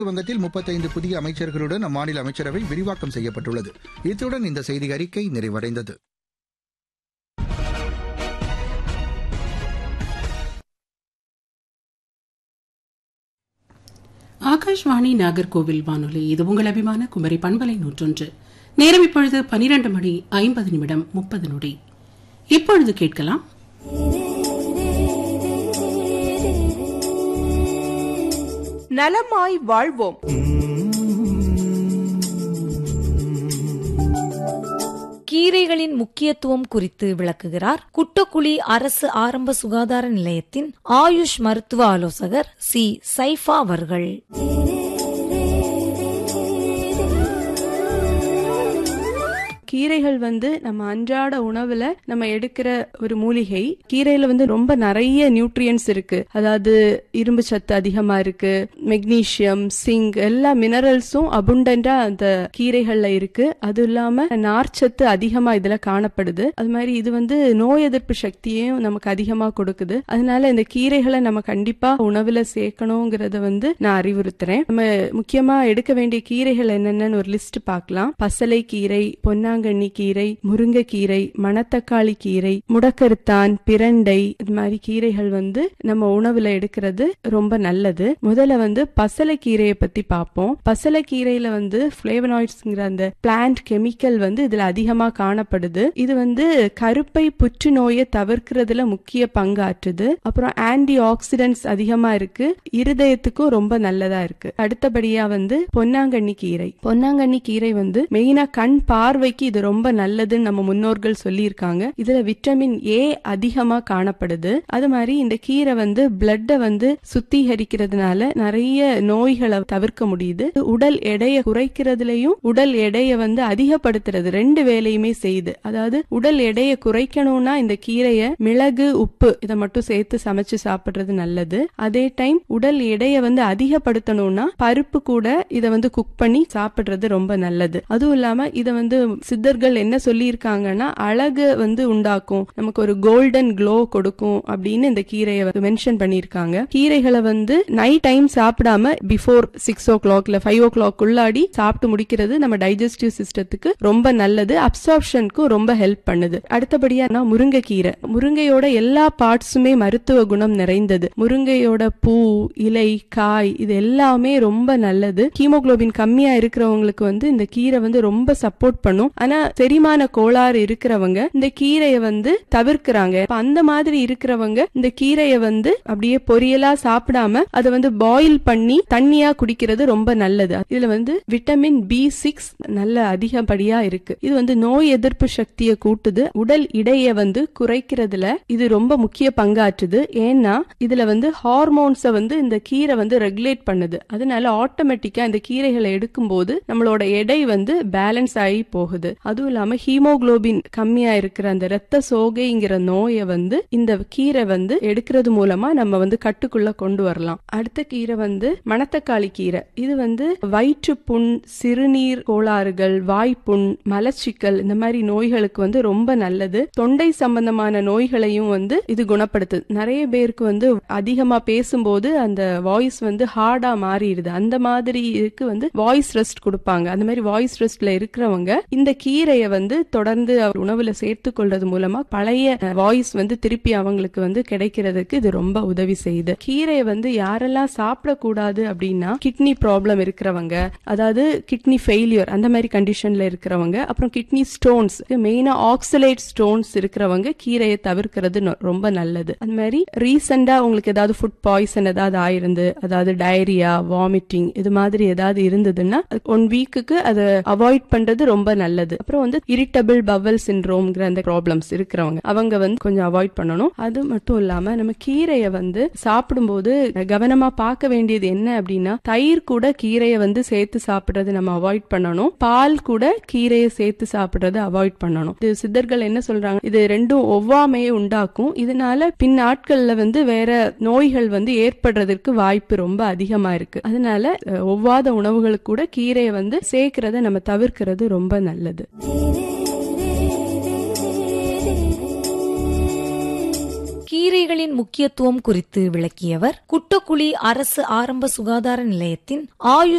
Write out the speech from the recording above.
வங்கத்தில் முப்பத்தைந்து புதிய அமைச்சர்களுடன் அம்மாநில அமைச்சரவை விரிவாக்கம் செய்யப்பட்டுள்ளது இத்துடன் இந்த செய்தி அறிக்கை நிறைவடைந்தது ஆகாஷ்வாணி நாகர்கோவில் வானொலி இது உங்கள் அபிமான குமரி பண்பலை நூற்றொன்று நேரம் இப்பொழுது பனிரெண்டு மணி ஐம்பது நிமிடம் முப்பது நொடி இப்பொழுது கேட்கலாம் நலமாய் வாழ்வோம் கீரைகளின் முக்கியத்துவம் குறித்து விளக்குகிறார் குட்டக்குழி அரசு ஆரம்ப சுகாதார நிலையத்தின் ஆயுஷ் மருத்துவ ஆலோசகர் சி சைஃபா அவர்கள் கீரைகள் வந்து நம்ம அன்றாட உணவுல நம்ம எடுக்கிற ஒரு மூலிகை கீரையில வந்து ரொம்ப நிறைய நியூட்ரியன்ஸ் இருக்கு அதாவது இரும்பு சத்து அதிகமா இருக்கு மெக்னீசியம் சிங்க் எல்லா மினரல்ஸும் அபுண்டண்டா அந்த கீரைகள்ல இருக்கு அது இல்லாம நார்ச்சத்து அதிகமா இதுல காணப்படுது அது மாதிரி இது வந்து நோய் எதிர்ப்பு சக்தியையும் நமக்கு அதிகமா கொடுக்குது அதனால இந்த கீரைகளை நம்ம கண்டிப்பா உணவுல சேர்க்கணுங்கிறத வந்து நான் அறிவுறுத்துறேன் நம்ம முக்கியமா எடுக்க வேண்டிய கீரைகள் என்னென்னு ஒரு லிஸ்ட் பார்க்கலாம் பசலை கீரை பொன்னாங்கண்ணி கீரை முருங்கைக்கீரை மணத்தக்காளி கீரை முடக்கருத்தான் பிரண்டை இது மாதிரி கீரைகள் வந்து நம்ம உணவுல எடுக்கிறது ரொம்ப நல்லது முதல்ல வந்து பசலை கீரையை பத்தி பார்ப்போம் பசலை கீரையில வந்து பிளேவனாய்ட்ஸ்ங்கிற அந்த பிளான்ட் கெமிக்கல் வந்து இதுல அதிகமா காணப்படுது இது வந்து கருப்பை புற்றுநோயை தவிர்க்கிறதுல முக்கிய பங்காற்றுது அப்புறம் ஆன்டி ஆக்சிடென்ட்ஸ் அதிகமா இருக்கு இருதயத்துக்கும் ரொம்ப நல்லதா இருக்கு அடுத்தபடியா வந்து பொன்னாங்கண்ணி கீரை பொன்னாங்கண்ணி கீரை வந்து மெயினா கண் பார்வைக்கு இது ரொம்ப நல்லதுன்னு நம்ம முன்னோர்கள் சொல்லியிருக்காங்க இதுல விட்டமின் ஏ அதிகமா காணப்படுது அது மாதிரி இந்த கீரை வந்து பிளட்டை வந்து சுத்திகரிக்கிறதுனால நிறைய நோய்களை தவிர்க்க முடியுது உடல் எடையை குறைக்கிறதுலயும் உடல் எடையை வந்து அதிகப்படுத்துறது ரெண்டு வேலையுமே செய்யுது அதாவது உடல் எடையை குறைக்கணும்னா இந்த கீரையை மிளகு உப்பு இதை மட்டும் சேர்த்து சமைச்சு சாப்பிடுறது நல்லது அதே டைம் உடல் எடையை வந்து அதிகப்படுத்தணும்னா பருப்பு கூட இதை வந்து குக் பண்ணி சாப்பிடுறது ரொம்ப நல்லது அதுவும் இல்லாம இதை வந்து சித்தர்கள் என்ன சொல்லியிருக்காங்கன்னா அழகு வந்து உண்டாக்கும் நமக்கு ஒரு கோல்டன் க்ளோ கொடுக்கும் அப்படின்னு இந்த கீரையை மென்ஷன் பண்ணியிருக்காங்க கீரைகளை வந்து நைட் டைம் சாப்பிடாம பிஃபோர் சிக்ஸ் ஓ கிளாக்ல ஃபைவ் ஓ கிளாக் உள்ளாடி சாப்பிட்டு முடிக்கிறது நம்ம டைஜஸ்டிவ் சிஸ்டத்துக்கு ரொம்ப நல்லது அப்சார்ப்ஷனுக்கும் ரொம்ப ஹெல்ப் பண்ணுது அடுத்தபடியா நான் முருங்கைக்கீரை முருங்கையோட எல்லா பார்ட்ஸுமே மருத்துவ குணம் நிறைந்தது முருங்கையோட பூ இலை காய் இது எல்லாமே ரொம்ப நல்லது ஹீமோகுளோபின் கம்மியா இருக்கிறவங்களுக்கு வந்து இந்த கீரை வந்து ரொம்ப சப்போர்ட் பண்ணும் ஆனா செரிமான கோளாறு இருக்கிறவங்க இந்த கீரையை வந்து தவிர்க்கிறாங்க அப்ப அந்த மாதிரி இருக்கிறவங்க இந்த கீரையை வந்து அப்படியே பொரியலா சாப்பிடாம அதை வந்து பாயில் பண்ணி தண்ணியா குடிக்கிறது ரொம்ப நல்லது இதுல வந்து விட்டமின் பி சிக்ஸ் நல்ல அதிகப்படியா இருக்கு இது வந்து நோய் எதிர்ப்பு சக்தியை கூட்டுது உடல் இடைய வந்து குறைக்கிறதுல இது ரொம்ப முக்கிய பங்காற்றுது ஏன்னா இதுல வந்து ஹார்மோன்ஸை வந்து இந்த கீரை வந்து ரெகுலேட் பண்ணுது அதனால ஆட்டோமேட்டிக்கா இந்த கீரைகளை எடுக்கும்போது நம்மளோட எடை வந்து பேலன்ஸ் ஆகி போகுது அதுவும் இல்லாம ஹீமோகுளோபின் கம்மியா இருக்கிற அந்த ரத்த சோகைங்கிற நோயை வந்து இந்த கீரை வந்து எடுக்கிறது மூலமா நம்ம வந்து கட்டுக்குள்ள கொண்டு வரலாம் அடுத்த கீரை வந்து மணத்தக்காளி கீரை இது வந்து வயிற்று புண் சிறுநீர் கோளாறுகள் வாய்ப்புண் மலச்சிக்கல் இந்த மாதிரி நோய்களுக்கு வந்து ரொம்ப நல்லது தொண்டை சம்பந்தமான நோய்களையும் வந்து இது குணப்படுத்துது நிறைய பேருக்கு வந்து அதிகமா பேசும்போது அந்த வாய்ஸ் வந்து ஹார்டா மாறிடுது அந்த மாதிரி இருக்கு வந்து வாய்ஸ் ரெஸ்ட் கொடுப்பாங்க அந்த மாதிரி வாய்ஸ் ரெஸ்ட்ல இருக்கிறவங்க இந்த கீரையை வந்து தொடர்ந்து அவர் உணவுல சேர்த்து கொள்றது மூலமா பழைய வாய்ஸ் வந்து திருப்பி அவங்களுக்கு வந்து கிடைக்கிறதுக்கு இது ரொம்ப உதவி செய்யுது கீரையை வந்து யாரெல்லாம் சாப்பிடக்கூடாது அப்படின்னா கிட்னி ப்ராப்ளம் இருக்கிறவங்க அதாவது கிட்னி ஃபெயிலியர் அந்த மாதிரி கண்டிஷன்ல இருக்கிறவங்க அப்புறம் கிட்னி ஸ்டோன்ஸ் மெயினா ஆக்சலேட் ஸ்டோன்ஸ் இருக்கிறவங்க கீரையை தவிர்க்கிறது நொ- ரொம்ப நல்லது அந்த மாதிரி ரீசெண்டா உங்களுக்கு ஏதாவது ஃபுட் பாய்சன் ஏதாவது ஆயிருந்து அதாவது டயரியா வாமிட்டிங் இது மாதிரி ஏதாவது இருந்ததுன்னா ஒன் வீக்குக்கு அதை அவாய்ட் பண்றது ரொம்ப நல்லது அப்புறம் வந்து இரிட்டபிள் பவல் சிண்ட்ரோம்ங்கிற அந்த ப்ராப்ளம்ஸ் இருக்கிறவங்க அவங்க வந்து கொஞ்சம் அவாய்ட் பண்ணணும் அது மட்டும் இல்லாம நம்ம கீரையை வந்து சாப்பிடும்போது கவனமா பார்க்க வேண்டியது என்ன அப்படின்னா தயிர் கூட கீரையை வந்து சேர்த்து சாப்பிடுறது நம்ம அவாய்ட் பண்ணணும் பால் கூட கீரையை சேர்த்து சாப்பிடுறது அவாய்ட் பண்ணணும் இது சித்தர்கள் என்ன சொல்றாங்க இது ரெண்டும் ஒவ்வாமையை உண்டாக்கும் இதனால பின் நாட்கள்ல வந்து வேற நோய்கள் வந்து ஏற்படுறதுக்கு வாய்ப்பு ரொம்ப அதிகமா இருக்கு அதனால அஹ், ஒவ்வாத உணவுகளுக்கு கூட கீரையை வந்து சேர்க்கிறத நம்ம தவிர்க்கிறது ரொம்ப நல்லது கீரைகளின் முக்கியத்துவம் குறித்து விளக்கியவர் குட்டக்குழி அரசு ஆரம்ப சுகாதார நிலையத்தின் ஆயுஷ்